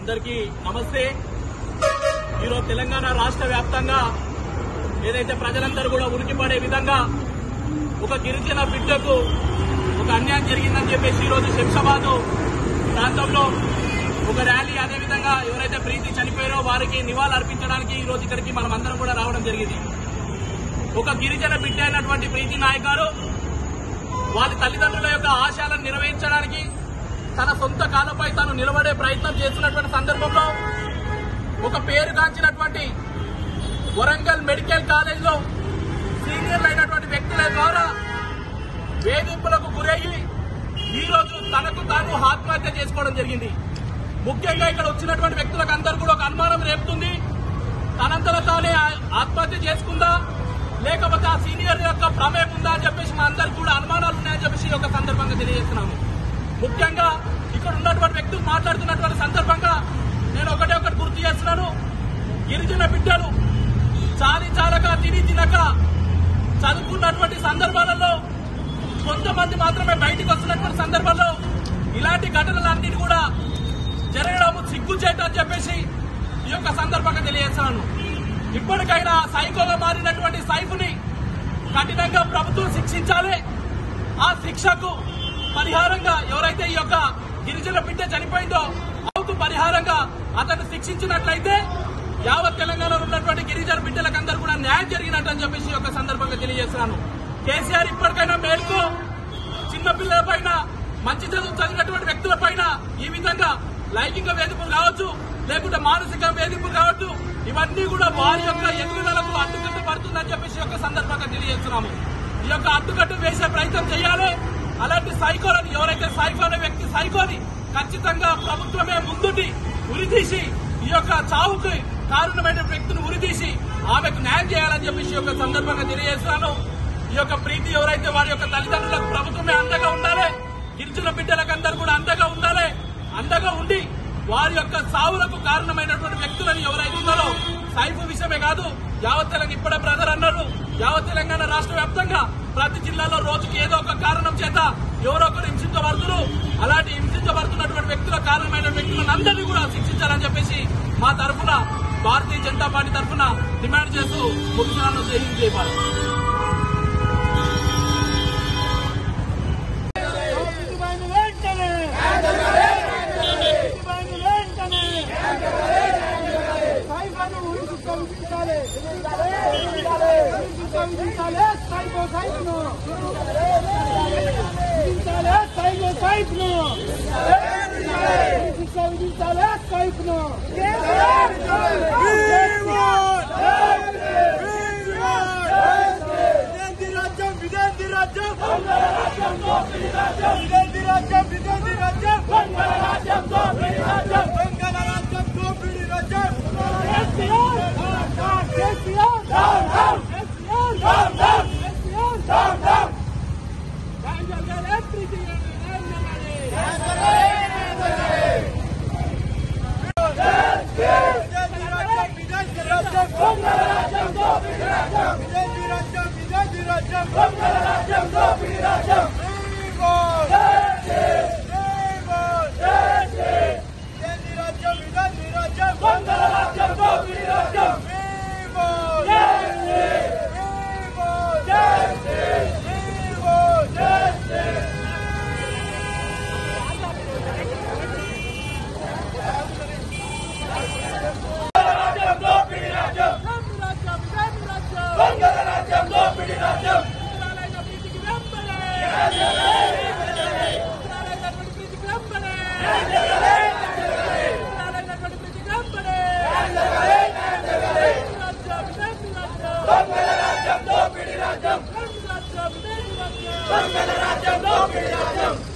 అందరికీ నమస్తే ఈరోజు తెలంగాణ రాష్ట్ర వ్యాప్తంగా ఏదైతే ప్రజలందరూ కూడా ఉనికిపడే విధంగా ఒక గిరిజన బిడ్డకు ఒక అన్యాయం జరిగిందని చెప్పేసి ఈరోజు శంషాబాద్ ప్రాంతంలో ఒక ర్యాలీ అదే విధంగా ఎవరైతే ప్రీతి చనిపోయారో వారికి నివాళులు అర్పించడానికి ఈ రోజు ఇక్కడికి మనం అందరం కూడా రావడం జరిగింది ఒక గిరిజన బిడ్డ అయినటువంటి ప్రీతి నాయక్ గారు వారి తల్లిదండ్రుల యొక్క ఆశయాలను నెరవేర్చడానికి తన సొంత కాలంపై తాను నిలబడే ప్రయత్నం చేస్తున్నటువంటి సందర్భంలో ఒక పేరుగాంచినటువంటి వరంగల్ మెడికల్ కాలేజ్లో సీనియర్లు అయినటువంటి వ్యక్తుల ద్వారా వేధింపులకు గురయ్యి ఈ రోజు తనకు తాను ఆత్మహత్య చేసుకోవడం జరిగింది ముఖ్యంగా ఇక్కడ వచ్చినటువంటి వ్యక్తులకు అందరూ కూడా ఒక అనుమానం రేపుతుంది తనంతట తానే ఆ- ఆత్మహత్య చేసుకుందా లేకపోతే ఆ సీనియర్ యొక్క ప్రమేయం ఉందా అని చెప్పేసి మా అందరికి కూడా అనుమానాలు ఉన్నాయని చెప్పేసి ఈ యొక్క సందర్భంగా తెలియజేస్తున్నాము ముఖ్యంగా ఇక్కడ ఉన్నటువంటి వ్యక్తులు మాట్లాడుతున్నటువంటి సందర్భంగా నేను ఒకటే ఒకటి గుర్తు చేస్తున్నాను గిరిజన బిడ్డలు చాలి చాలక తిని తినక చదువుకున్నటువంటి సందర్భాలలో కొంతమంది మాత్రమే బయటకు వస్తున్నటువంటి సందర్భంలో ఇలాంటి ఘటనలన్నిటి కూడా జరగడం సిగ్గుచేట అని చెప్పేసి ఈ యొక్క సందర్భంగా తెలియజేస్తున్నాను ఇప్పటికైనా సైకోగా మారినటువంటి సైఫుని కఠినంగా ప్రభుత్వం శిక్షించాలి ఆ శిక్షకు పరిహారంగా ఎవరైతే ఈ యొక్క గిరిజన బిడ్డ చనిపోయిందో అవుకు పరిహారంగా అతను శిక్షించినట్లయితే యావత్ తెలంగాణలో ఉన్నటువంటి గిరిజన బిడ్డలకు అందరూ కూడా న్యాయం జరిగినట్టు అని చెప్పేసి ఈ యొక్క సందర్భంగా తెలియజేస్తున్నాను కేసీఆర్ ఇప్పటికైనా మేల్కో చిన్న పిల్లల పైన మంచి చదువు చదివినటువంటి వ్యక్తుల పైన ఈ విధంగా లైంగిక వేధింపులు కావచ్చు లేకుంటే మానసిక వేధింపులు కావచ్చు ఇవన్నీ కూడా వారి యొక్క ఎదుగుదలకు అడ్డుకట్టు పడుతుందని చెప్పేసి ఈ యొక్క సందర్భంగా తెలియజేస్తున్నాము ఈ యొక్క అడ్డుకట్టు వేసే ప్రయత్నం చేయాలి అలాంటి సైకోలని ఎవరైతే సైకో అనే వ్యక్తి సైకోని ఖచ్చితంగా ప్రభుత్వమే ముందుండి ఉరితీసి ఈ యొక్క చావుకి కారణమైన వ్యక్తిని ఉరితీసి ఆమెకు న్యాయం చేయాలని చెప్పేసి ఈ యొక్క సందర్భంగా తెలియజేస్తున్నాను ఈ యొక్క ప్రీతి ఎవరైతే వారి యొక్క తల్లిదండ్రులకు ప్రభుత్వమే అండగా ఉండాలి గిరిజన బిడ్డలకు అందరూ కూడా అండగా ఉండాలి అండగా ఉండి వారి యొక్క సావులకు కారణమైనటువంటి వ్యక్తులను ఎవరైతే ఉన్నారో సైఫ్ విషయమే కాదు యావత్ తెలంగాణ ఇప్పుడే బ్రదర్ అన్నారు యావత్ తెలంగాణ రాష్ట్ర వ్యాప్తంగా ప్రతి జిల్లాలో రోజుకి ఏదో ఒక కారణం చేత ఎవరో ఒకరు హింసించబడుతున్నారు అలాంటి హింసించబడుతున్నటువంటి వ్యక్తుల కారణమైన వ్యక్తులను అందరినీ కూడా శిక్షించాలని చెప్పేసి మా తరఫున భారతీయ జనతా పార్టీ తరఫున డిమాండ్ చేస్తూ ముఖ్యమంత్రి జైలు చేయాలి ఇంటిపైన వెంటనే ఇంటిపైన వెంటనే సైఫను ఉరికి పంపించాలి ఉరికి పంపించాలి సైఫో సైఫ్ను విధించాలి సైఫో సైఫ్ను శిక్ష విధించాలి సైఫ్ను విదేశీ రాజ్యం విదేశీ రాజ్యం విదేశీ రాజ్యం విదేశీ రాజ్యం మంగళ రాజ్యం దోపిడీ రాజ్యం మంగళ రాజ్యం దోపిడీ రాజ్యం KCR KCR down down KCR down down KCR down down రాజగారే ప్రీతి విదేశీ రాజ్యం విదేశీ రాజ్యం మంగళ రాజ్యం దోపిడీ రాజ్యం విదేశీ రాజ్యం విదేశీ రాజ్యం మంగళ రాజ్యం దోపిడీ రాజ్యం రాజ్యం